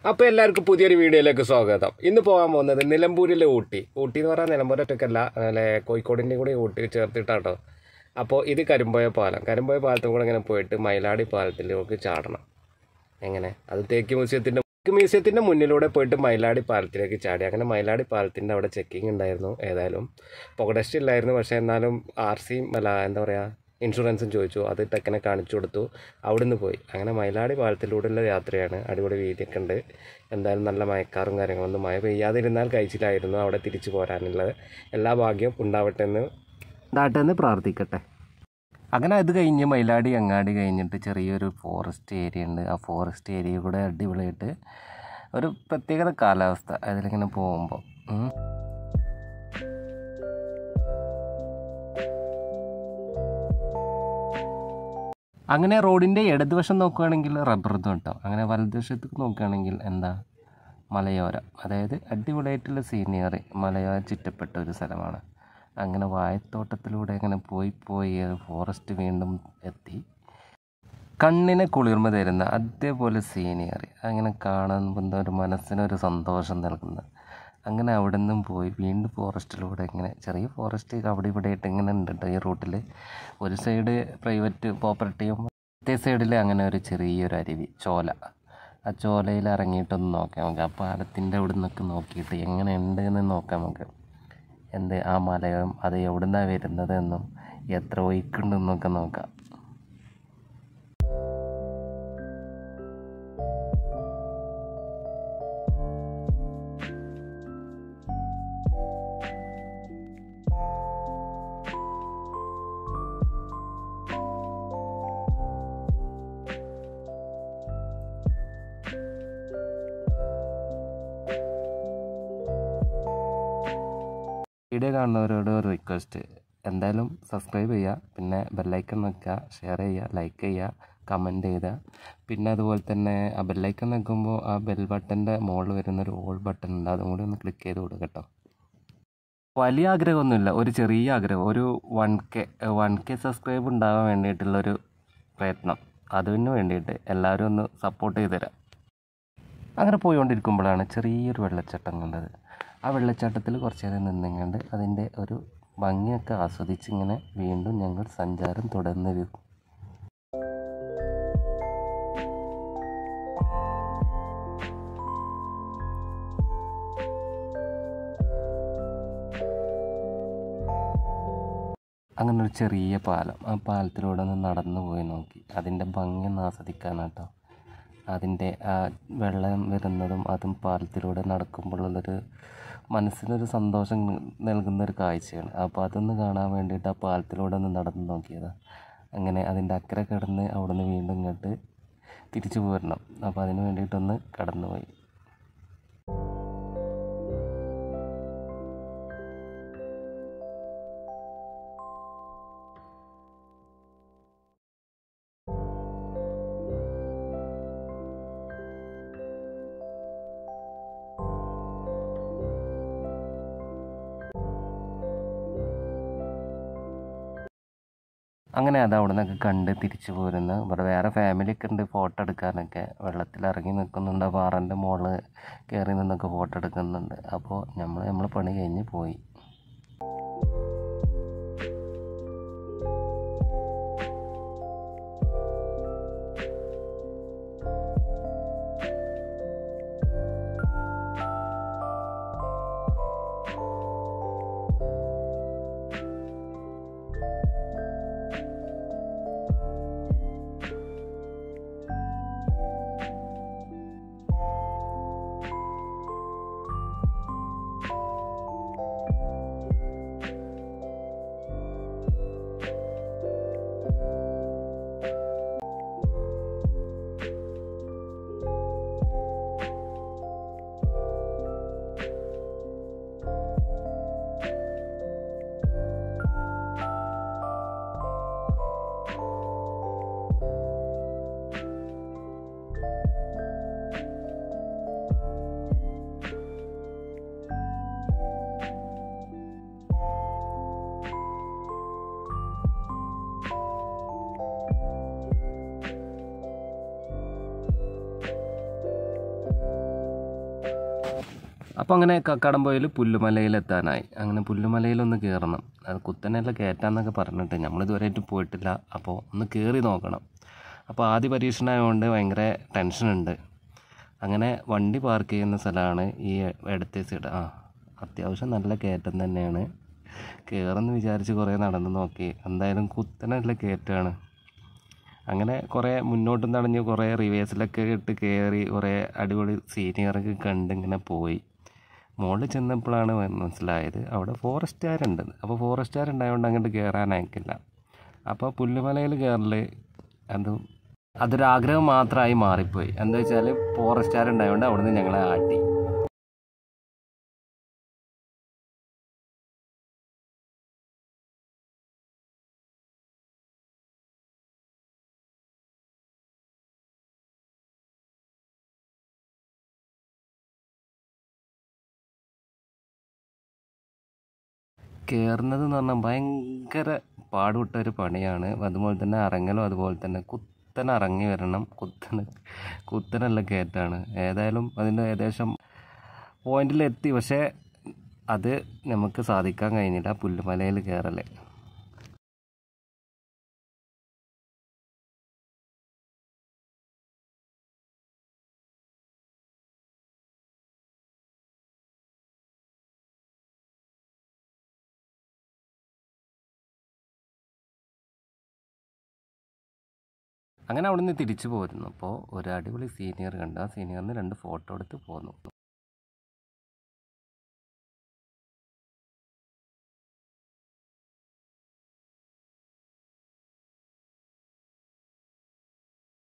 അപ്പോൾ എല്ലാവർക്കും പുതിയൊരു വീഡിയോയിലേക്ക് സ്വാഗതം ഇന്ന് പോകാൻ പോകുന്നത് നിലമ്പൂരിലെ ഊട്ടി ഊട്ടി എന്ന് പറഞ്ഞാൽ നിലമ്പൂർ ഒറ്റക്കല്ല അല്ലെ കോഴിക്കോടിൻ്റെ കൂടി ഊട്ടി ചേർത്തിട്ടാട്ടോ അപ്പോൾ ഇത് കരിമ്പോയ പാലം കരിമ്പോയ പാലത്തിൽ കൂടെ ഇങ്ങനെ പോയിട്ട് മയിലാടി പാലത്തിലേക്ക് ചാടണം എങ്ങനെ അത് തേക്ക് മ്യൂസിയത്തിൻ്റെ തേക്ക് മ്യൂസിയത്തിൻ്റെ മുന്നിലൂടെ പോയിട്ട് മയിലാടി പാലത്തിലേക്ക് ചാടി അങ്ങനെ മയിലാടി പാലത്തിൻ്റെ അവിടെ ചെക്കിംഗ് ഉണ്ടായിരുന്നു ഏതായാലും പുകടസ്റ്റ് ഇല്ലായിരുന്നു പക്ഷേ എന്നാലും ആർ സിയും അല്ല എന്താ പറയുക ഇൻഷുറൻസും ചോദിച്ചു അത് ടെക്കനെ കാണിച്ചു കൊടുത്തു അവിടുന്ന് പോയി അങ്ങനെ മയിലാടി പാലത്തിലൂടെയുള്ള യാത്രയാണ് അടിപൊളി വീതിയൊക്കെ ഉണ്ട് എന്തായാലും നല്ല മയക്കാറും കാര്യങ്ങളൊന്നും മഴ പെയ്യാതിരുന്നാൽ കഴിച്ചിലായിരുന്നു അവിടെ തിരിച്ചു പോരാനുള്ളത് എല്ലാ ഭാഗ്യവും ഉണ്ടാവട്ടെ എന്ന് ഉണ്ടാവട്ടെ പ്രാർത്ഥിക്കട്ടെ അങ്ങനെ അത് കഴിഞ്ഞ് മയിലാടി അങ്ങാടി കഴിഞ്ഞിട്ട് ചെറിയൊരു ഫോറസ്റ്റ് ഏരിയ ഉണ്ട് ആ ഫോറസ്റ്റ് ഏരിയ കൂടെ അടിപൊളിയായിട്ട് ഒരു പ്രത്യേകത കാലാവസ്ഥ അതിലിങ്ങനെ പോകുമ്പോൾ ഉം. അങ്ങനെ റോഡിൻ്റെ ഇടതുവശം നോക്കുകയാണെങ്കിൽ റബ്ബർ തോട്ടം അങ്ങനെ വലതുവശത്തേക്ക് നോക്കുകയാണെങ്കിൽ എന്താ മലയോരം അതായത് അടിപൊളിയായിട്ടുള്ള സീനിയറി മലയോര ചുറ്റപ്പെട്ട ഒരു സ്ഥലമാണ് അങ്ങനെ വായത്തോട്ടത്തിലൂടെ അങ്ങനെ പോയി പോയി ഫോറസ്റ്റ് വീണ്ടും എത്തി കണ്ണിന് കുളിർമ തരുന്ന അതേപോലെ സീനിയറി അങ്ങനെ കാണുമ്പോൾ എന്താ ഒരു മനസ്സിനൊരു സന്തോഷം നൽകുന്ന അങ്ങനെ അവിടെ നിന്നും പോയി വീണ്ടും ഫോറസ്റ്റിലൂടെ ഇങ്ങനെ ചെറിയ ഫോറസ്റ്റ് അവിടെ ഇവിടെ ആയിട്ട് ഇങ്ങനെ ഉണ്ട് കേട്ടോ ഈ റൂട്ടിൽ ഒരു സൈഡ് പ്രൈവറ്റ് പ്രോപ്പർട്ടിയും മറ്റേ സൈഡിൽ അങ്ങനെ ഒരു ചെറിയൊരു അരുവി ചോല ആ ചോലയിൽ ഇറങ്ങിയിട്ടൊന്ന് നോക്കാം നമുക്ക് ആ പാലത്തിൻ്റെ അവിടെ നിന്നൊക്കെ നോക്കിയിട്ട് എങ്ങനെ ഉണ്ട് എന്ന് നോക്കാം നമുക്ക് എന്ത് ആ മലയും അത് എവിടുന്നാണ് വരുന്നത് എന്നും എത്ര ഒഴുക്കുണ്ടെന്നൊക്കെ നോക്കാം വീഡിയോ കാണുന്നവരോട് ഒരു റിക്വസ്റ്റ് എന്തായാലും സബ്സ്ക്രൈബ് ചെയ്യുക പിന്നെ ബെല്ലൈക്കൺ വെക്കുക ഷെയർ ചെയ്യുക ലൈക്ക് ചെയ്യുക കമൻറ്റ് ചെയ്യുക പിന്നെ അതുപോലെ തന്നെ ആ ബെല്ലൈക്കൺ വെക്കുമ്പോൾ ആ ബെൽ ബട്ടൻ്റെ മുകളിൽ വരുന്നൊരു ഓൾ ബട്ടൺ ഉണ്ട് അതും കൂടി ഒന്ന് ക്ലിക്ക് ചെയ്ത് കൊടുക്കുക കേട്ടോ വലിയ ആഗ്രഹമൊന്നുമില്ല ഒരു ചെറിയ ആഗ്രഹം ഒരു one K one K subscribe ഉണ്ടാകാൻ വേണ്ടിയിട്ടുള്ളൊരു പ്രയത്നം അതിന് വേണ്ടിയിട്ട് എല്ലാവരും ഒന്ന് സപ്പോർട്ട് ചെയ്ത് തരാം അങ്ങനെ പോയിക്കൊണ്ടിരിക്കുമ്പോഴാണ് ചെറിയൊരു വെള്ളച്ചാട്ടം കണ്ടത് ആ വെള്ളച്ചാട്ടത്തിൽ കുറച്ച് നേരം നിന്നിങ്ങണ്ട് അതിൻ്റെ ഒരു ഭംഗിയൊക്കെ ആസ്വദിച്ച് ഇങ്ങനെ വീണ്ടും ഞങ്ങൾ സഞ്ചാരം തുടർന്നിരുന്നു അങ്ങനെ ഒരു ചെറിയ പാലം ആ പാലത്തിലൂടെ ഒന്ന് നടന്നു പോയി നോക്കി അതിൻ്റെ ഭംഗി ഒന്ന് ആസ്വദിക്കാനാട്ടോ അതിൻ്റെ ആ വെള്ളം വരുന്നതും അതും പാലത്തിലൂടെ നടക്കുമ്പോഴുള്ളൊരു മനസ്സിനൊരു സന്തോഷം നൽകുന്ന ഒരു കാഴ്ചയാണ് അപ്പോൾ അതൊന്ന് കാണാൻ വേണ്ടിയിട്ട് ആ പാലത്തിലൂടെ ഒന്ന് നടന്നു നോക്കിയതാണ് അങ്ങനെ അതിൻ്റെ അക്കരെ കിടന്ന് അവിടെ നിന്ന് വീണ്ടും ഇങ്ങോട്ട് തിരിച്ചു പോരണം അപ്പോൾ അതിന് വേണ്ടിയിട്ടൊന്ന് കടന്നുപോയി അങ്ങനെ അത് അവിടെ നിന്നൊക്കെ കണ്ട് തിരിച്ചു പോരുന്നു ഇവിടെ വേറെ ഫാമിലിയൊക്കെ ഉണ്ട് ഫോട്ടോ എടുക്കാനൊക്കെ വെള്ളത്തിൽ ഇറങ്ങി നിൽക്കുന്നുണ്ട് പാറൻ്റെ മുകളിൽ കയറി നിന്നൊക്കെ ഫോട്ടോ എടുക്കുന്നുണ്ട് അപ്പോൾ നമ്മൾ നമ്മൾ പണി കഴിഞ്ഞ് പോയി അപ്പോൾ അങ്ങനെ കക്കാടംപോയിൽ പുല്ലുമലയിൽ എത്താനായി അങ്ങനെ പുല്ലുമലയിലൊന്ന് കയറണം അത് കുത്തനെയല്ല കയറ്റാന്നൊക്കെ പറഞ്ഞിട്ട് നമ്മളിതുവരെയായിട്ട് പോയിട്ടില്ല അപ്പോൾ ഒന്ന് കയറി നോക്കണം അപ്പോൾ ആദ്യ പരീക്ഷണമായതുകൊണ്ട് ഭയങ്കര ടെൻഷനുണ്ട് അങ്ങനെ വണ്ടി പാർക്ക് ചെയ്യുന്ന സ്ഥലമാണ് ഈ ഇടത്തെ സൈഡ് ആ അത്യാവശ്യം നല്ല കയറ്റം തന്നെയാണ് കയറുമെന്ന് വിചാരിച്ച് കുറേ നടന്ന് നോക്കി എന്തായാലും കുത്തനെയുള്ള കയറ്റമാണ് അങ്ങനെ കുറേ മുന്നോട്ടും നടഞ്ഞ് കുറേ റിവേഴ്സിലൊക്കെ ഇട്ട് കയറി കുറേ അടിപൊളി സീനിയറൊക്കെ കണ്ട് ഇങ്ങനെ പോയി മുകളിൽ ചെന്നപ്പോഴാണ് മനസ്സിലായത് അവിടെ ഫോറസ്റ്റുകാരുണ്ട് അപ്പോൾ ഫോറസ്റ്റുകാരുണ്ടായതുകൊണ്ട് അങ്ങോട്ട് കയറാനായിക്കില്ല അപ്പോൾ പുല്ലുമലയിൽ കയറൽ അത് അതൊരാഗ്രഹം മാത്രമായി മാറിപ്പോയി എന്താ വെച്ചാൽ ഫോറസ്റ്റുകാരുണ്ടായതുകൊണ്ട് അവിടുന്ന് ഞങ്ങളെ ആട്ടി കയറുന്നത് എന്ന് പറഞ്ഞാൽ ഭയങ്കര പാടുപെട്ട ഒരു പണിയാണ് അതുപോലെ തന്നെ ഇറങ്ങലും അതുപോലെ തന്നെ കുത്തനെ ഇറങ്ങി വരണം കുത്തനെ കുത്തനുള്ള കയറ്റാണ് ഏതായാലും അതിൻ്റെ ഏകദേശം പോയിന്റിലെത്തി പക്ഷേ അത് നമുക്ക് സാധിക്കാൻ കഴിഞ്ഞില്ല പുല്ലുമലയിൽ കയറല് അങ്ങനെ അവിടുന്ന് തിരിച്ചു പോരുന്നു അപ്പോൾ ഒരു അടിപൊളി സീനിയർ കണ്ട് ആ സീനിയറിന് രണ്ട് ഫോട്ടോ എടുത്ത് പോന്നു